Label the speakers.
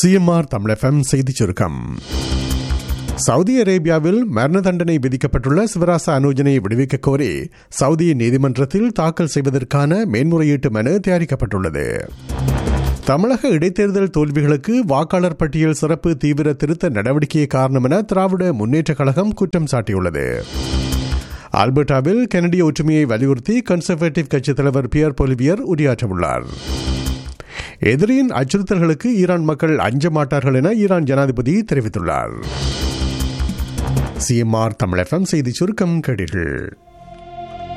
Speaker 1: CMR தமிழகம் செய்திச் சுருக்கம் Saudi அரேபியாவில் மரண தண்டனை விதிக்கப்பட்டுள்ள சிவராச அனுஜனை விடுவிக்க கோரி சவுதி நீதிமன்றத்தில் தாக்கல் செய்வதற்கான மேன்முறையீட்டு மனு தயாரிக்கப்பட்டுள்ளது தமிழக இடைத்தேர்தல் தோல்விகளுக்கு வாக்காளர் பட்டியல் சிறப்பு தீவிர திருத்த நடவடிக்கையே காரணம் என திராவிட முன்னேற்றக் கழகம் குற்றம் சாட்டியுள்ளது ஆல்பர்டாவில் கனடிய ஒற்றுமையை வலியுறுத்தி கன்சர்வேட்டிவ் கட்சித் தலைவர் பியர் பொலிவியர் உரையாற்றவுள்ளார் எதிரியின் அச்சுறுத்தல்களுக்கு ஈரான் மக்கள் அஞ்ச மாட்டார்கள் என ஈரான் ஜனாதிபதி தெரிவித்துள்ளார் சிஎம்ஆர் தமிழகம் செய்தி சுருக்கம் கேட்டீர்கள்